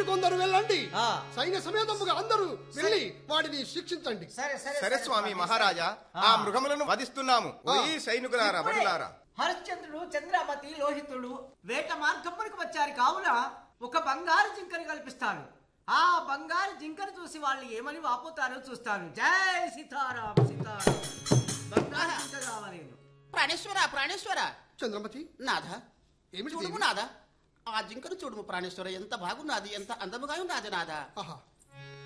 కొందరు వెళ్ళండి ఆ. సైన్య సమేతముగా అందరూ వెళ్ళి వాడిని శిక్షించండి సరే సరే సరే స్వామి మహారాజా ఆ మృగములను వధిస్తున్నాము ఓయి సైనికులారా బడులారా హరిశ్చంద్రుడు చంద్రమతి లోహితుడు వేట మార్గమునికి వచ్చారు కావున ఒక బంగారు జింకని కల్పిస్తాను ఆ బంగారు జింకను చూసి వాళ్ళు ఏమని వాపోతారో చూస్తాను జై సీతారాం సీతారాం బంగారు జింక కావాలి ప్రాణేశ్వర ప్రాణేశ్వర చంద్రమతి నాథ ఏమిటి చూడుము దేవి? నాథ ఆ జింకను చూడుము ప్రాణేశ్వర ఎంత బాగున్నది ఎంత అందముగా ఉన్నది నాథ ఆహా